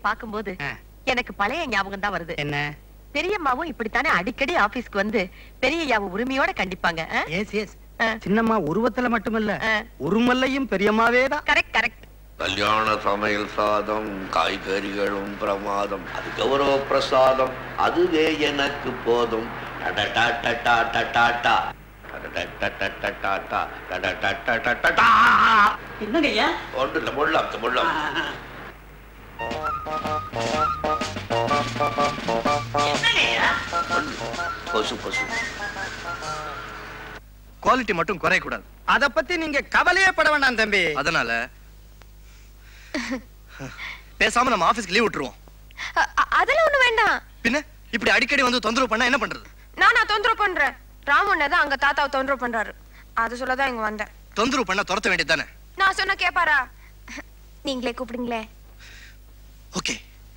பாக்கும்போது ஆ. எனக்கு பழைய ஞாபகம் தான் வருது என்ன பெரியம்மாவும் இப்படித்தானே அடிக்கடி ஆபீஸ்க்கு வந்து பெரியய்யாவை உரிமையோட கண்டிப்பாங்க எஸ் எஸ் சின்னம்மா உருவத்துல மட்டுமல்ல ஆ. உருமல்லையும் பெரியம்மாவே தான் கரெக்ட் கரெக்ட் கல்யாண சமையல் சாதம் காய்கறிகளும் பிரமாதம் அது கௌரவ பிரசாதம் அதுவே எனக்கு போதும் டடடடடடடடா. டடடடடடடடா. டடடடடடடா. என்னங்க ஐயா ஒண்ணும் இல்ல, முள்ளம், முள்ளம். என்னங்க ஐயா ஒண்ணும் இல்ல. கொசு கொசு குவாலிட்டி மட்டும் குறைய கூடாது அத பத்தி நீங்க கவலையே பட வேண்டாம் தம்பி அதனால பேசாம நம்ம ஆபீஸ்க்கு லீவ் விட்டுருவோம் அ- அ- அதெல்லாம் ஒண்ணு வேண்டாம் பின்ன இப்படி அடிக்கடி வந்து தொந்தரவு பண்ணா என்ன பண்றது நானா தொந்தரவு பண்றேன் ராமண்ண தான் அங்க தாத்தாவை தொந்தரவு பண்றாரு அது சொல்லதான் இங்க வந்தேன் தொந்தரவு பண்ண துரத்த வேண்டியது நான் சொன்ன கேப்பாரா நீங்களே கூப்பிடுங்களே ஓகே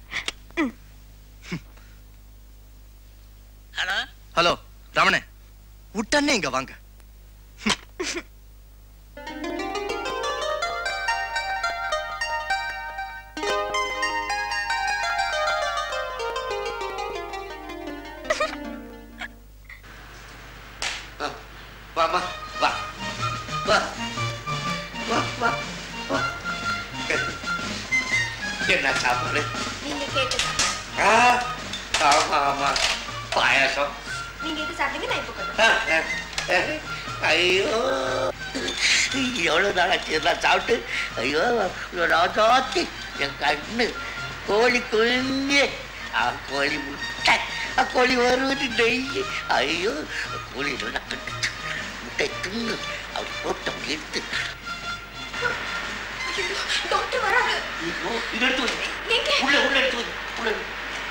ஹலோ ஹலோ ரமணே உடனே இங்க வாங்க வாமா வா வா வா வா வா என்ன சாப்பாடு நீங்க கேட்டது ஆ, ஆமா ஆமா பாயாசம் நீங்க எது சாப்பிட்டீங்க நான் இப்போ ஆ, ஆ, ஆ. ஐயோ எவ்வளவு நாளாச்சு எல்லாம் சாப்பிட்டு ஐயோ ராஜாத்தி என் கண்ணு கோழி குஞ்சு ஆ கோழி முட்டை ஆ கோழி வருவது நெய் ஐயோ கோழி நல்லா கட்டு முட்டை தின்னு அவர் போட்டோம் எடுத்து டாக்டர் வராரு ஐயோ, இது எடுத்து வை. எங்க? உள்ள உள்ள எடுத்து வை. உள்ள வை.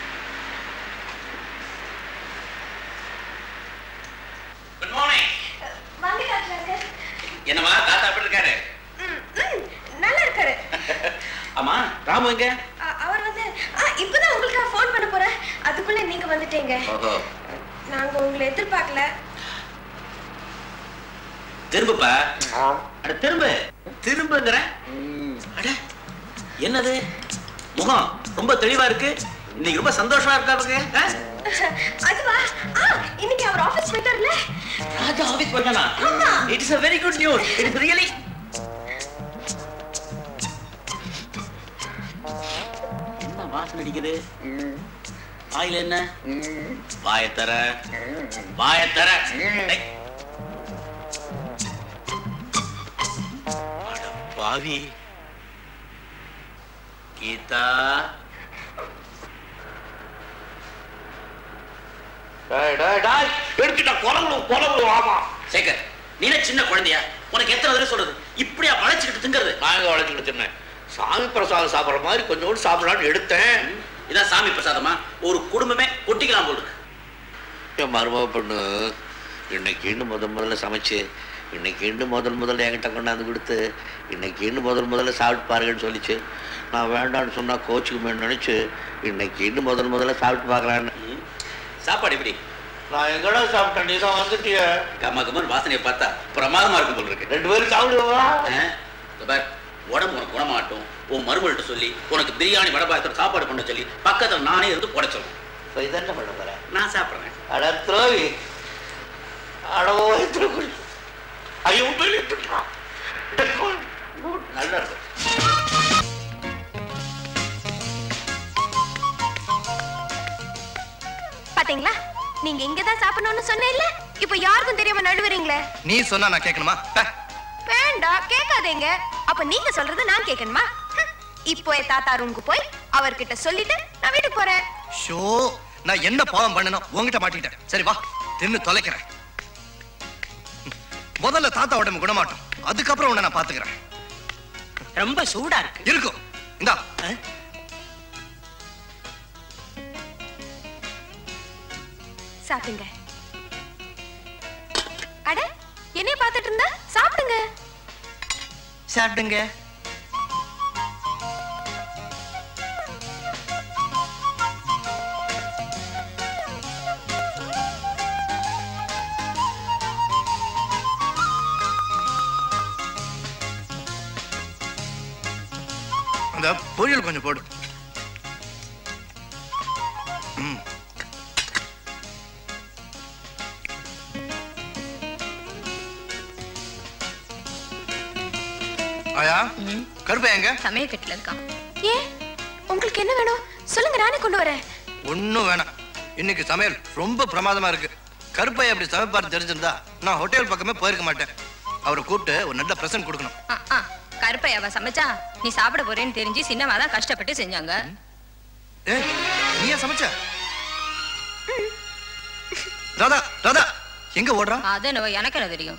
குட் மார்னிங் வாங்க டாக்டர் என்னம்மா தாத்தா எப்படி இருக்காரு நல்லா இருக்காரு ஆமா ராமு எங்க அ- அவர் வந்து ஆ, இப்பதான் உங்களுக்கு ஃபோன் பண்ண போறேன் அதுக்குள்ள நீங்க வந்துட்டீங்க ஓஹோ நாங்க உங்களை எதிர்பார்க்கல திரும்பப்பா அட திரும்ப திரும்புங்கிற அட என்னது முகம் ரொம்ப தெளிவா இருக்கு இன்னைக்கு ரொம்ப சந்தோஷமா இருக்காருங்க அதுவா ஆ இன்னைக்கு அவர் ஆபீஸ் போயிட்டார்ல ராஜா ஆபீஸ் போயிட்டானா ஆமா. It is a very good news it is really என்ன வாசனை அடிக்குது வாயில என்ன வாய தர வாய தர டேய். அட பாவி கீதா டேய், டேய், டேய், எடுத்துட்டா குரங்கு குரங்கு ஆமா சேகர் நீ என்ன சின்ன குழந்தையா உனக்கு எத்தனை தடவை சொல்றது இப்படியா வளைச்சுக்கிட்டு திங்கிறது நாங்க வளர்த்துக்கிட்டு சொன்னேன் சாமி பிரசாதம் சாப்பிட்ற மாதிரி கொஞ்சோண்டு சாப்பிடலான்னு எடுத்தேன் இதான் சாமி பிரசாதமா ஒரு குடும்பமே ஒட்டிக்கலாம் போல இருக்கு என் மருமக பொண்ணு இன்னைக்கு இன்னும் முதல் முதல்ல சமைச்சு இன்னைக்கு இன்னும் முதல் முதல்ல என்கிட்ட கொண்டாந்து கொடுத்து இன்னைக்கு இன்னும் முதல் முதல்ல சாப்பிட்டு பாருங்கன்னு சொல்லிச்சு நான் வேண்டாம்னு சொன்னா கோச்சுக்குமே நினைச்சு இன்னைக்கு இன்னும் முதல் முதல்ல சாப்பிட்டு பார்க்கலான்னு ம். சாப்பாடு எப்படி நான் எங்கடா சாப்பிட்டேன் நீ தான் வந்துட்டிய கம்மா கம்மன் வாசனையை பார்த்தா பிரமாதமா இருக்கும் போல இருக்கு ரெண்டு பேரும் சாப்பிடுவா ஆ? இதோ பார், உடம்பு உனக்கு குணமாட்டும் உன் மருமகிட்ட சொல்லி உனக்கு பிரியாணி வடபாயத்தோட சாப்பாடு பண்ண சொல்லி பக்கத்துல நானே இருந்து புடைச்சிடும் இதான் பண்ண போறேன் நான் சாப்பிடுறேன் அட துரோகி அட ஓய்த்து ஐயோ வெளியிட்டுட்டான் நல்லா இருக்கும் பாத்தீங்களா நீங்க இங்க தான் சாப்பிடணும்னு சொன்னேன்ல இப்போ யாருக்கும் தெரியாம நழுவுறீங்களே நீ சொன்னா நான் கேட்கணுமா பே. வேண்டாம் கேட்காதீங்க அப்ப நீங்க சொல்றது நான் கேட்கணுமா ஹம். இப்போ என் தாத்தா ரூமுக்கு போய் அவர்கிட்ட சொல்லிட்டு நான் வீட்டுக்கு போறேன் ஷோ நான் என்ன பாவம் பண்ணணும் உன்கிட்ட மாட்டிக்கிட்டேன் சரி வா தின்னு தொலைக்கிறேன் முதல்ல தாத்தா உடம்பு குணமாட்டும் அதுக்கப்புறம் உன்னை நான் பாத்துக்கிறேன் ரொம்ப சூடா இருக்கு இருக்கும் இந்தா சாப்பிடுங்க அட என்னைய பார்த்துட்டு இருந்தா சாப்பிடுங்க சாப்பிடுங்க அந்த பொரியல் கொஞ்சம் போடு ம். ஆயா கருப்பை எங்க சமய கட்டில இருக்கான் ஏன் உங்களுக்கு என்ன வேணும் சொல்லுங்க நானே கொண்டு வரேன் ஒண்ணும் வேணாம் இன்னைக்கு சமையல் ரொம்ப பிரமாதமா இருக்கு கருப்பை அப்படி சமைப்பார் தெரிஞ்சிருந்தா நான் ஹோட்டல் பக்கமே போயிருக்க மாட்டேன் அவரை கூப்பிட்டு ஒரு நல்ல பிரசன்ட் கொடுக்கணும் ஆ, ஆ, கருப்பையாவ சமைச்சா நீ சாப்பிட போறேன்னு தெரிஞ்சு சின்னவா தான் கஷ்டப்பட்டு செஞ்சாங்க ஏ நீயா சமைச்ச ராதா ராதா எங்க ஓடுறா அது என்னவோ எனக்கு என்ன தெரியும்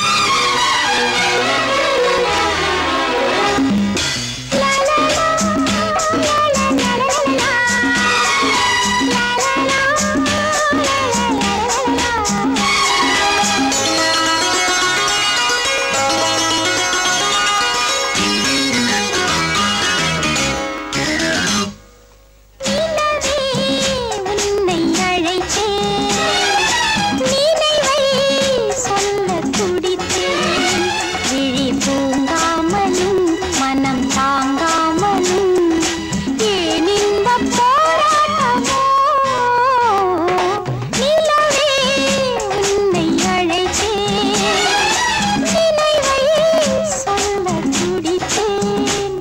உன்னை அழைத்தேன் நினைவை சொல்ல துடித்தேன் விழி தூங்காமலும் மனம் தாங்காமலும் ஏன் இந்த போராட்டமோ நிலவே உன்னை அழைத்தேன் நினைவை சொல்ல துடித்தேன்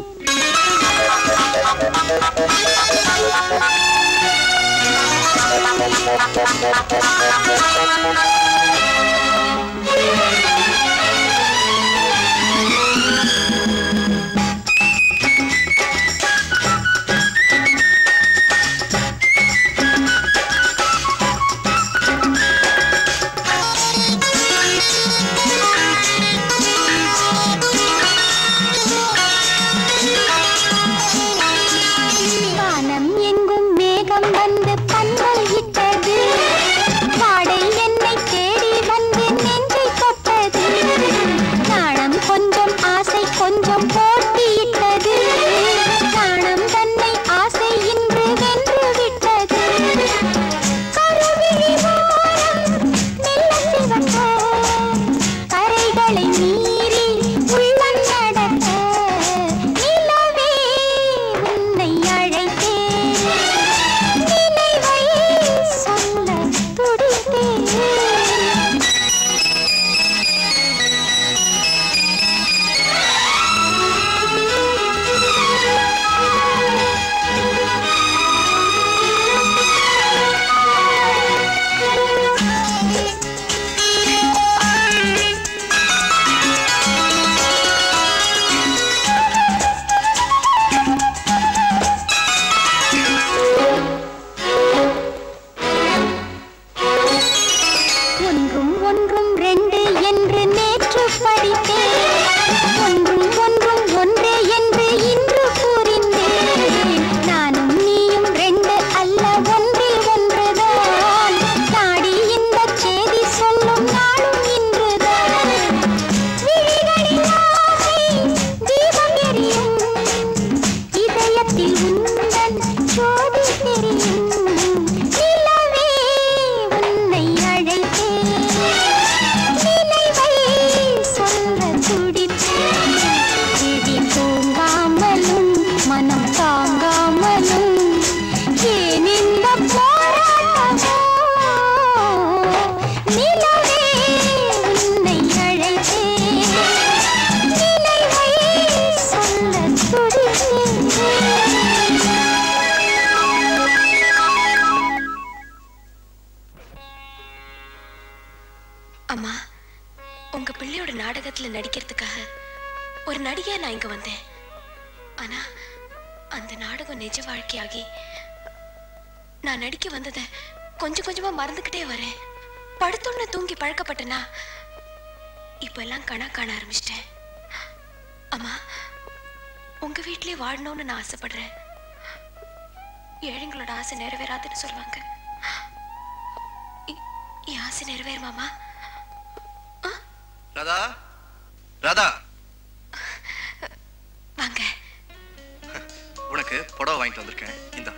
வானம் எங்கும் மேகம் வந்து பந்தல் இட்டது வாடை என்னை தேடி வந்து நெஞ்சை தொட்டது நாணம் கொஞ்சம் ஆசை கொஞ்சம் போட்டியிட்டது நாணம் தன்னை ஆசை இன்று வென்று விட்டது கருவிழி ஓரம் மெல்ல சிவக்க கரைகளை மீறி உள்ளம் நடக்க நிலவே உன்னை அழைத்தேன் நினைவை சொல்ல துடித்தேன் ஒன்றும் ஒன்றும் ரெண்டு என்று நேற்று படித்தேன் ஒன்றும் ஒன்றும் ஒன்றே என்று இன்று கூறினேன் நானும் நீயும் ரெண்டு அல்ல ஒன்றில் ஒன்றுதான் நாடி இந்த செய்தி சொல்லும் நாளும் இன்றுதான் விழிகளில் ஆசை தீபம் எரியும் இதயத்தில் உந்தன் ஜோதி தெரியும் நிலவே உன்னை அழைத்தேன் நினைவை சொல்ல துடித்தேன் விழி தூங்காமலும் மனம் தாங்காமலும் ஏன் இந்த போராட்டமோ நிலவே உன்னை அழைத்தேன் நினைவை சொல்ல துடித்தேன் அம்மா உங்க பிள்ளையோட நாடகத்துல நடிக்கிறதுக்காக ஒரு நடிகையா நான் இங்க வந்தேன் ஆனா அந்த நாடகம் நிஜ வாழ்க்கையாகி நான் நடிக்க வந்ததை கொஞ்சம் கொஞ்சமா மறந்துக்கிட்டே வரேன் படுத்தோன்னு தூங்கி பழக்கப்பட்டனா இப்ப எல்லாம் கணா காண ஆரம்பிச்சிட்டேன் அம்மா உங்க வீட்லயே வாழணும்னு நான் ஆசைப்படுறேன் ஏழைங்களோட ஆசை நிறைவேறாதுன்னு சொல்லுவாங்க எ- என் ஆசை நிறைவேறுமாமா ராதா ராதா வாங்க உனக்கு புடவை வாங்கிட்டு வந்திருக்கேன் இந்த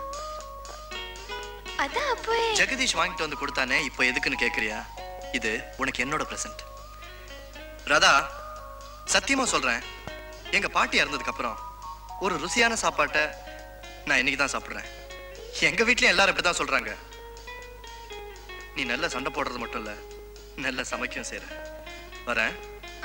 அதான் அப்போ ஜெகதீஷ் வாங்கிட்டு வந்து கொடுத்தானே இப்போ எதுக்குன்னு கேக்குறியா இது உனக்கு என்னோட பிரசன்ட் ராதா சத்தியமா சொல்றேன் எங்க பாட்டி இறந்ததுக்கு அப்புறம் ஒரு ருசியான சாப்பாட்டை நான் இன்னைக்கு தான் சாப்பிடுறேன் எங்க வீட்லயும் எல்லாரும் இப்படிதான் சொல்றாங்க நீ நல்ல சண்டை போடுறது மட்டும் இல்ல நல்ல சமைக்கும் செய்ற வரேன்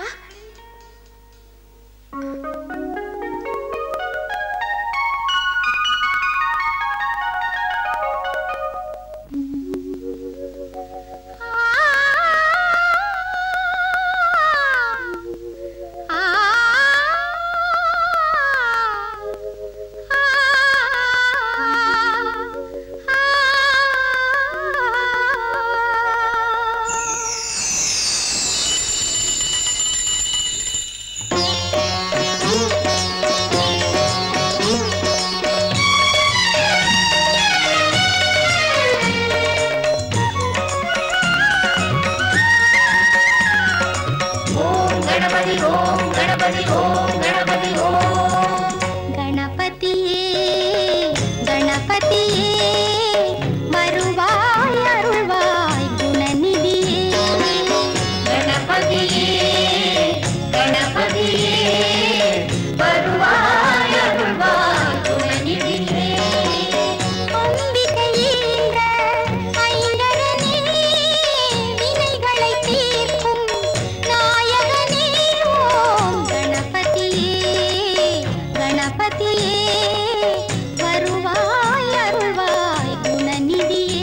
கணபதியே கணபதியே வருவாய் அருள்வாய் குணநிதியே கணபதியே கணபதியே வருவாய் அருள்வாய் குணநிதியே அம்பிகையீன்ற ஐங்கரனே வினைகளை தீர்க்கும் நாயகனே ஓம் கணபதியே கணபதியே வருவாய் அருள்வாய் குணநிதியே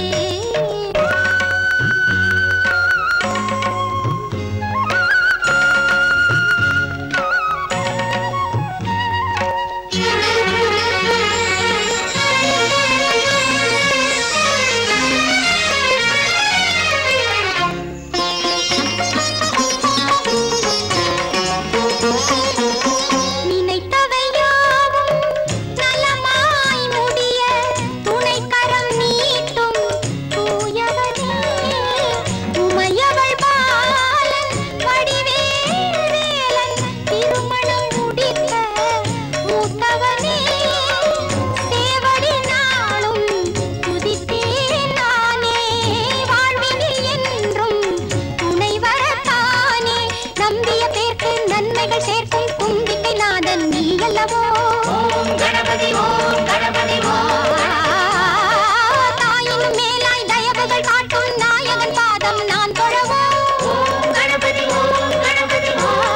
நினைத்தவை யாவும் நலமாய் முடிய துணைக்கரம் நீட்டும் தூயவனே உமையவள் பாலன் வடிவேல் வேலன் திருமணம் முடித்த மூத்தவனே சேவடி நாளும் துதித்தேன் நானே வாழ்வினில் என்றும் துணை வரத்தானே நம்பிய பேர்க்கு நன்மைகள் சேர்க்கும் கும்பிக்கை நாதன் நீ அல்லவோ கணபதி ஓம் கணபதி தாயினும் மேலாய் தயவுகள் காட்டும் நாயகன் பாதம் நான் தொழவோ கணபதி ஓம் கணபதி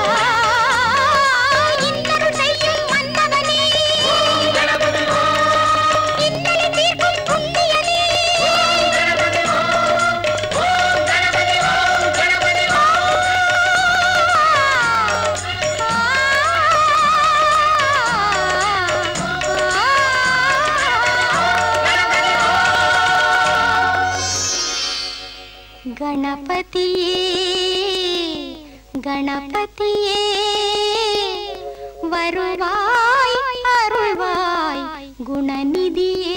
இன்னருள் செய்யும் மன்னவனே கணபதி இன்னலை தீர்க்கும் புண்ணியனே கணபதி ஓம் கணபதி ஓம் கணபதி கணபதியே கணபதியே வருவாய் அருள்வாய் குணநிதியே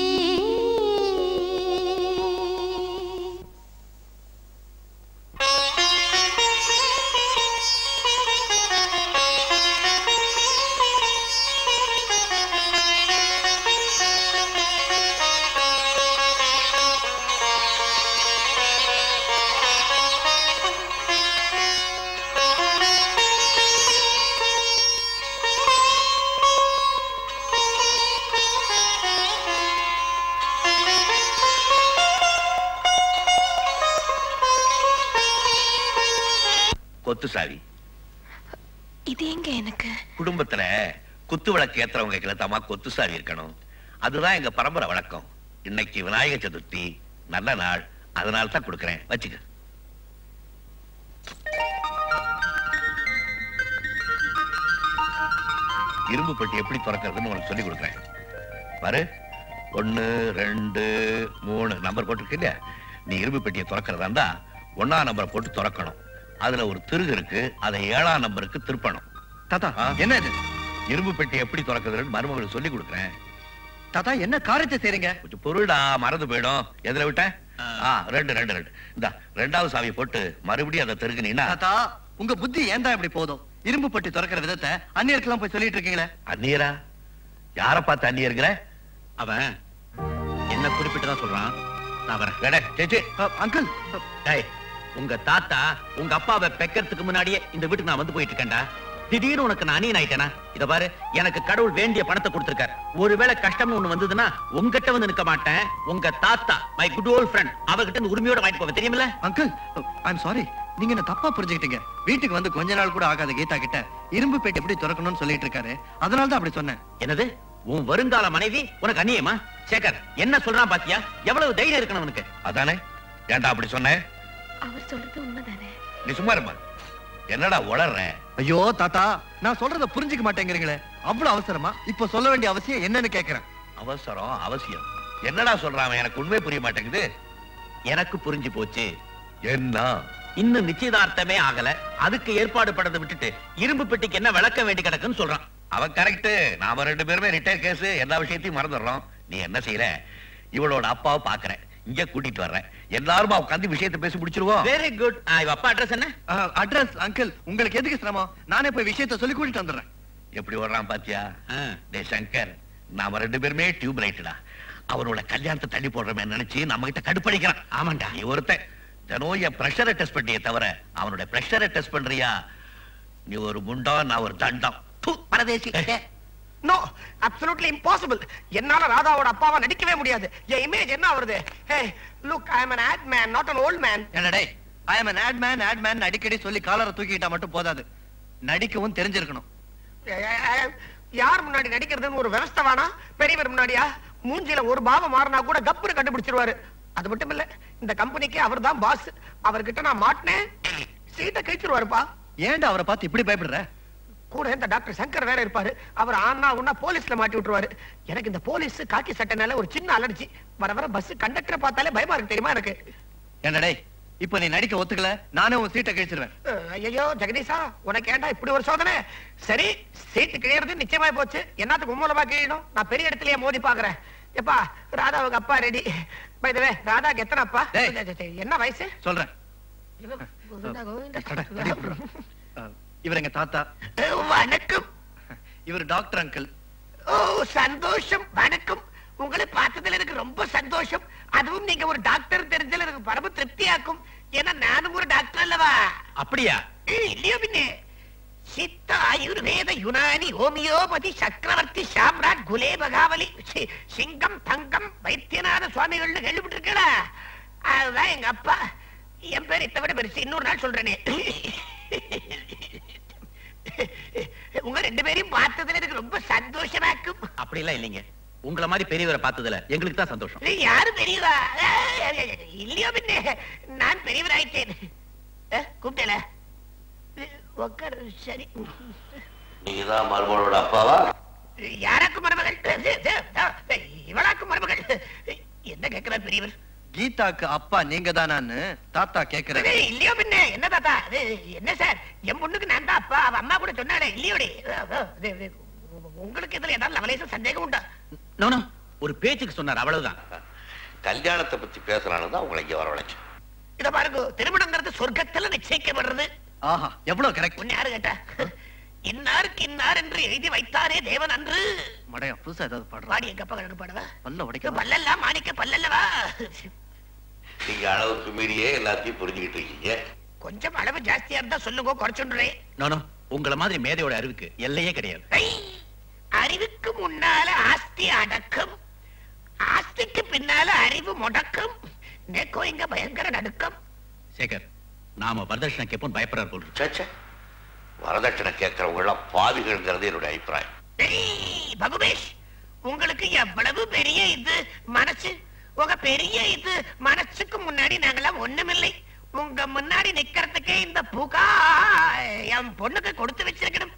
கொத்து சாவி இது எங்க எனக்கு குடும்பத்துல குத்து விளக்கு ஏத்துறவங்க கிளத்தாமா கொத்து சாவி இருக்கணும் அதுதான் எங்க பரம்பரை வழக்கம் இன்னைக்கு விநாயக சதுர்த்தி நல்ல நாள் அதனால தான் கொடுக்கறேன் வச்சுக்க இரும்பு பெட்டி எப்படி திறக்கிறதுன்னு உனக்கு சொல்லி கொடுக்குறேன் பாரு ஒன்னு ரெண்டு மூணு நம்பர் போட்டிருக்கு இல்லையா நீ இரும்பு பெட்டியை திறக்கிறதா இருந்தா ஒன்னா நம்பரை போட்டு திறக்கணும் அதுல ஒரு திருகு இருக்கு அதை ஏழாம் நம்பருக்கு திருப்பணும் தாத்தா ஆ? என்ன இது இரும்பு பெட்டி எப்படி திறக்குதுன்னு மருமகளுக்கு சொல்லி கொடுக்குறேன் தாத்தா என்ன காரியத்தை செய்றீங்க கொஞ்சம் பொருள்டா மறந்து போயிடும் எதுல விட்டேன் ஆ ரெண்டு ரெண்டு ரெண்டு இந்த ரெண்டாவது சாவியை போட்டு மறுபடியும் அதை திருகுனீன்னா தாத்தா உங்க புத்தி ஏன் தான் இப்படி போதும் இரும்பு பட்டி திறக்கிற விதத்தை அந்நியருக்கெல்லாம் போய் சொல்லிட்டு இருக்கீங்களே அந்நியரா யார பார்த்து அந்நியர் இருக்கிற அவன் என்ன குறிப்பிட்டு தான் சொல்றான் நான் வரேன் கடை சேச்சு அ, அங்கிள் அ, டேய் உங்க தாத்தா உங்க அப்பாவை பெக்கறதுக்கு முன்னாடியே இந்த வீட்டுக்கு நான் வந்து போயிட்டு இருக்கேன்டா திடீர்னு உனக்கு நான் அணியன் ஆயிட்டேனா இத பாரு எனக்கு கடவுள் வேண்டிய பணத்தை கொடுத்திருக்காரு ஒருவேளை கஷ்டம்னு ஒண்ணு வந்ததுன்னா உங்ககிட்ட வந்து நிக்க மாட்டேன் உங்க தாத்தா மை குட் ஓல்ட் ஃப்ரெண்ட் அவர்கிட்ட இருந்து உரிமையோட வாங்கிட்டு போவேன் தெரியுமில்ல அங்கிள் ஐம் சாரி நீங்க என்ன தப்பா புரிஞ்சுக்கிட்டீங்க வீட்டுக்கு வந்து கொஞ்ச நாள் கூட ஆகாத கீதா கிட்ட இரும்பு பெட்டி எப்படி திறக்கணும்னு சொல்லிட்டு இருக்காரு அதனால தான் அப்படி சொன்னேன் என்னது உன் வருங்கால மனைவி உனக்கு அந்நியமா சேகர் என்ன சொல்றான் பாத்தியா எவ்வளவு தைரியம் இருக்கணும் உனக்கு அதானே ஏன்டா அப்படி சொன்ன அவர் சொல்றது உண்மைதானே நீ சும்மா இருமா என்னடா உளர்ற ஐயோ தாத்தா நான் சொல்றத புரிஞ்சுக்க மாட்டேங்கிறீங்களே அவ்வளவு அவசரமா இப்ப சொல்ல வேண்டிய அவசியம் என்னன்னு கேக்குறேன் அவசரம் அவசியம் என்னடா சொல்றான் அவன்? எனக்கு உண்மை புரிய மாட்டேங்குது எனக்கு புரிஞ்சு போச்சு என்ன இன்னும் நிச்சயதார்த்தமே ஆகல அதுக்கு ஏற்பாடு பண்றதை விட்டுட்டு இரும்பு பெட்டிக்கு என்ன விளக்க வேண்டி கிடக்குன்னு சொல்றான் அவன் கரெக்ட் நாம ரெண்டு பேருமே ரிட்டையர் கேஸ் எல்லா விஷயத்தையும் மறந்துடுறோம் நீ என்ன செய்யற இவளோட அப்பாவை பாக்குறேன் இங்க கூட்டிட்டு வர்றேன் எல்லாருமா உட்காந்து விஷயத்தை பேசி முடிச்சிருவோம் வெரி குட் இவ அப்பா அட்ரஸ் என்ன அட்ரஸ் அங்கிள் உங்களுக்கு எதுக்கு சிரமம் நானே போய் விஷயத்த சொல்லி கூட்டிட்டு வந்துடுறேன் எப்படி வர்றான் பாத்தியா ஆ. டே சங்கர் நாம ரெண்டு பேருமே டியூப் லைட்டடா அவனோட கல்யாணத்தை தள்ளி போடுறமே நினைச்சு நம்ம கிட்ட கடுப்படிக்கிறான் ஆமாண்டா. நீ ஒருத்தன் தினம் என் பிரஷரை டெஸ்ட் பண்ணியே தவிர அவனோட பிரஷரை டெஸ்ட் பண்றியா நீ ஒரு முண்டா நான் ஒரு தண்டம் து, பரதேசி நோ அப்சல்யூட்லி இம்பாசிபிள் என்னால ராதாவோட அப்பாவா நடிக்கவே முடியாது என் இமேஜ் என்ன வருது hey look I am an ad man not an old man என்னடே I am an ad man ad man அடிக்கடி சொல்லி காலரை தூக்கிட்டா மட்டும் போதாது நடிக்கவும் தெரிஞ்சிருக்கணும் ஏ, ஏ, ஏ, யார் முன்னாடி நடிக்கிறதுன்னு ஒரு விவஸ்தை வேணா பெரியவர் முன்னாடியா மூஞ்சில ஒரு பாவம் மாறினா கூட கப்புன்னு கண்டுபிடிச்சிருவாரு அது மட்டும் இல்ல இந்த கம்பெனிக்கு அவர் தான் பாஸ் அவர்கிட்ட நான் மாட்டினேன் சீட்டை கழிச்சிருவாருப்பா ஏன்டா அவரை பார்த்து இப்படி பயப்படுற கூட இந்த டாக்டர் சங்கர் வேற இருப்பாரு அவர் ஆனா உன்னா போலீஸ்ல மாட்டி விட்டுருவாரு எனக்கு இந்த போலீஸ் காக்கி சட்டைனால ஒரு சின்ன அலர்ஜி வர வர பஸ் கண்டக்டரை பார்த்தாலே பயமா இருக்கு தெரியுமா எனக்கு என்னடே இப்ப நீ நடிக்க ஒத்துக்கல நானே உன் சீட்டை கழிச்சிருவேன் ஐயோ ஜெகதீஷா உனக்கு ஏன்டா இப்படி ஒரு சோதனை சரி சீட்டு கிழியறது நிச்சயமாய் போச்சு என்னத்துக்கு மூலமா கிழியணும் நான் பெரிய இடத்துலயே மோதி பாக்குறேன் எப்பா ராதாவுக்கு அப்பா ரெடி பைதவே ராதாக்கு எத்தனை அப்பா டேய். என்ன வயசு சொல்றேன் கோவிந்தா, கோவிந்தா. கடை, கடை விடுறா. அஹ், இவர் எங்க தாத்தா வணக்கம் இவர் டாக்டர் அங்கிள் ஓ சந்தோஷம் வணக்கம் உங்களை பார்த்ததுல எனக்கு ரொம்ப சந்தோஷம் அதுவும் நீங்க ஒரு டாக்டர் தெரிஞ்சதுல எனக்கு பரம திருப்தியாக்கும் ஏன்னா நானும் ஒரு டாக்டர் அல்லவா அப்படியா ஏய், இல்லையோ பின்னே சித்த ஆயுர்வேத யுனானி ஹோமியோபதி சக்கரவர்த்தி சாம்ராட் குலே பகாவலி சி- சிங்கம் தங்கம் வைத்தியநாத சுவாமிகள்னு கேள்விப்பட்டிருக்கீங்களா அதுதான் எங்க அப்பா என் பேர் இதை விட பெருசு இன்னொரு நாள் சொல்றேனே உங்க ரெண்டு பேரையும் பார்த்ததுல எனக்கு ரொம்ப சந்தோஷமா இருக்கும் அப்படி எல்லாம் இல்லைங்க உங்கள மாதிரி பெரியவரை பார்த்ததுல எங்களுக்கு தான் சந்தோஷம் நீ யாரு பெரியவா இல்லையோ பின்னே நான் பெரியவராயிட்டேன் அஹ், கூப்பிட்டல உக்காரு சரி நீதான் மருமகளோட அப்பாவா யாராக்கு மருமகள் இவளாக்கு மருமகள் என்ன கேட்கிறார் பெரியவர் கீதாக்கு அப்பா நீங்க தானான்னு தாத்தா கேக்குறாரு ஏய், இல்லையோ பின்ன என்ன தாத்தா இது, என்ன சார் என் பொண்ணுக்கு நான் தான் அப்பா அவ அம்மா கூட சொன்னாலே இல்லையோடி இது, இது, உங்களுக்கு இதுல ஏதாவது லவலேசம் சந்தேகம் உண்டா நோ நோ ஒரு பேச்சுக்கு சொன்னார் அவ்வளவுதான் கல்யாணத்தை பத்தி பேசலான்னு தான் உங்களை இங்க வரவழைச்சேன் இத பாருங்க திருமணங்கிறது சொர்க்கத்துல நிச்சயிக்கப்படுறது ஆஹா எவ்வளவு கரெக்ட் உன்னை யாரு கேட்டா இன்னாருக்கு இன்னார் என்று எழுதி வைத்தாரே தேவன் அன்று மடையா புதுசா ஏதாவது பாடுறா பாடி எங்க அப்பா கணக்கு பாடவா பல்ல உடைக்க பல்லெல்லாம் மாணிக்க பல்லல்லவா நீங்க அளவுக்கு மீறியே எல்லாத்தையும் புரிஞ்சுக்கிட்டு இருக்கீங்க கொஞ்சம் அளவு ஜாஸ்தியா இருந்தா சொல்லுங்க குறைச்சுடுறேன் நோ நோ உங்கள மாதிரி மேதையோட அறிவுக்கு எல்லையே கிடையாது ஐ! அறிவுக்கு முன்னால ஆஸ்தி அடக்கம் ஆஸ்திக்கு பின்னால அறிவு முடக்கம் நெக்கோ இங்க பயங்கர நடுக்கம் சேகர் நாம வரதட்சணை கேட்போம் பயப்படுறார் போல் இருக்கு. சேச்சே வரதட்சணை கேட்கறவங்க எல்லாம் பாவிகள்ங்கிறது என்னுடைய அபிப்பிராயம் ஏய், பகுபேஷ் உங்களுக்கு எவ்வளவு பெரிய இது மனசு உங்க பெரிய இது மனசுக்கு முன்னாடி நாங்கெல்லாம் ஒண்ணுமில்லை உங்க முன்னாடி நிக்கிறதுக்கே இந்த புகா என் பொண்ணுக்கு கொடுத்து வச்சிருக்கணும்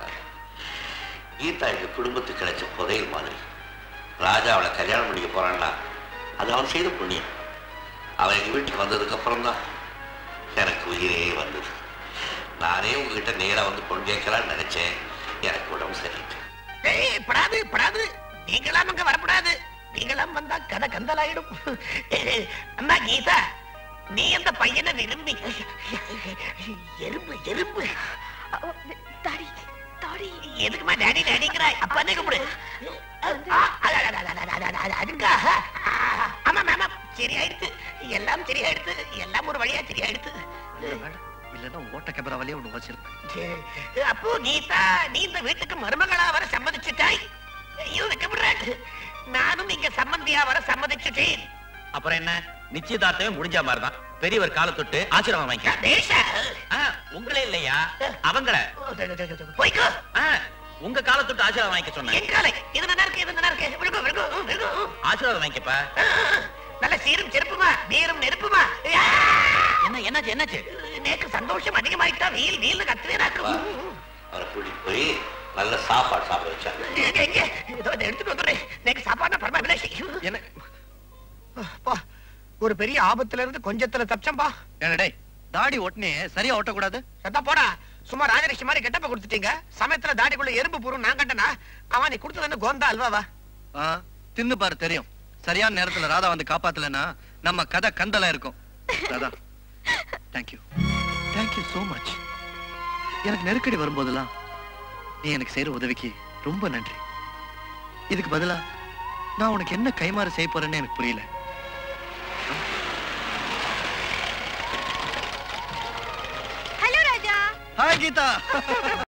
கீதா எங்க குடும்பத்துக்கு கிடைச்ச புதையல் மாதிரி ராஜா அவளை கல்யாணம் பண்ணிக்க போறான்னா அது அவன் செய்த புண்ணியம் அவன் எங்க வீட்டுக்கு வந்ததுக்கு அப்புறம் தான் எனக்கு உயிரே வந்தது நானே உங்ககிட்ட நேரா வந்து பொண்ணு கேட்கலான்னு நினைச்சேன் எனக்கு உடம்பு சரியில்லை ஏய் படாது படாது நீங்களாம் அங்க வரப்படாது நீங்களாம் வந்தா கதை கந்தலாயிடும் அம்மா கீதா நீ அந்த பையனை விரும்பி எறும்பு எறும்பு தாடி தாடி எதுக்குமா டாடி டாடிங்கிறாய் அப்பா கூப்பிடு ஆ, அட, அட, அட, அட, அட, அட, அட, அதுக்கா ஆ, ஆமாம் ஆமாம் சரியாயிடுத்து எல்லாம் சரியாயிடுத்து எல்லாம் ஒரு வழியா சரியாயிடுத்து இல்லைன்னா ஓட்ட கேமராவிலே ஒண்ணு வச்சிருப்பேன் அப்போ நீதா நீ இந்த வீட்டுக்கு மருமகளா வர சம்மதிச்சுட்டாய் ஐயோ வெக்கப்படுறாரு நானும் இங்க சம்மந்தியா வர சம்மதிச்சுட்டேன் அப்புறம் என்ன நிச்சயதார்த்தமே முடிஞ்ச மாதிரிதான் பெரியவர் காலை தொட்டு ஆசீர்வாதம் வாங்கிக்க தேசா ஆ, உங்களே இல்லையா அவங்கள போய்க்கோ ஆ, உங்க காலை தொட்டு ஆசீர்வாதம் வாங்கிக்க சொன்னேன் என் காலை இது நல்லா இருக்கு இது நல்லா இருக்கு விழுகும் விழுகும் விழுகும் ஆசீர்வாதம் வாங்கிக்கப்பா நல்ல சீரும் செருப்புமா நீரும் நெருப்புமா என்ன என்னாச்சு என்னாச்சு நேக்கு சந்தோஷம் அதிகமாயிட்டா வீல் வீல் கத்துவேனாக்கும் அவரை கூட்டிட்டு போய் நல்ல சாப்பாடு சாப்பிட வச்சாங்க எங்க எங்க இதோ இதை எடுத்துட்டு வந்துடுறேன் நேக்கு சாப்பாடு பரமா விலாசி என்ன பா ஒரு பெரிய ஆபத்துல இருந்து கொஞ்சத்துல தப்பிச்சம்பா என்னடே தாடி ஒட்டினே சரியா ஓட்டக்கூடாது சத்தா போடா சும்மா ராஜலட்சுமி மாதிரி கெட்டப்ப கொடுத்துட்டீங்க சமயத்துல தாடிக்குள்ள எறும்பு பூரும் நான் கண்டனா அவன் நீ கொடுத்தது என்ன கோந்தா அல்வாவா ஆ, தின்னு பாரு தெரியும் சரியான நேரத்துல ராதா வந்து காப்பாத்தலன்னா நம்ம கதை கந்தலா இருக்கும் Radha thank you thank you so much எனக்கு நெருக்கடி வரும்போதெல்லாம் நீ எனக்கு செய்யற உதவிக்கு ரொம்ப நன்றி இதுக்கு பதிலா நான் உனக்கு என்ன கைமாறு செய்ய போறேன்னு எனக்கு புரியல ஹலோ ராஜா ஹாய் கீதா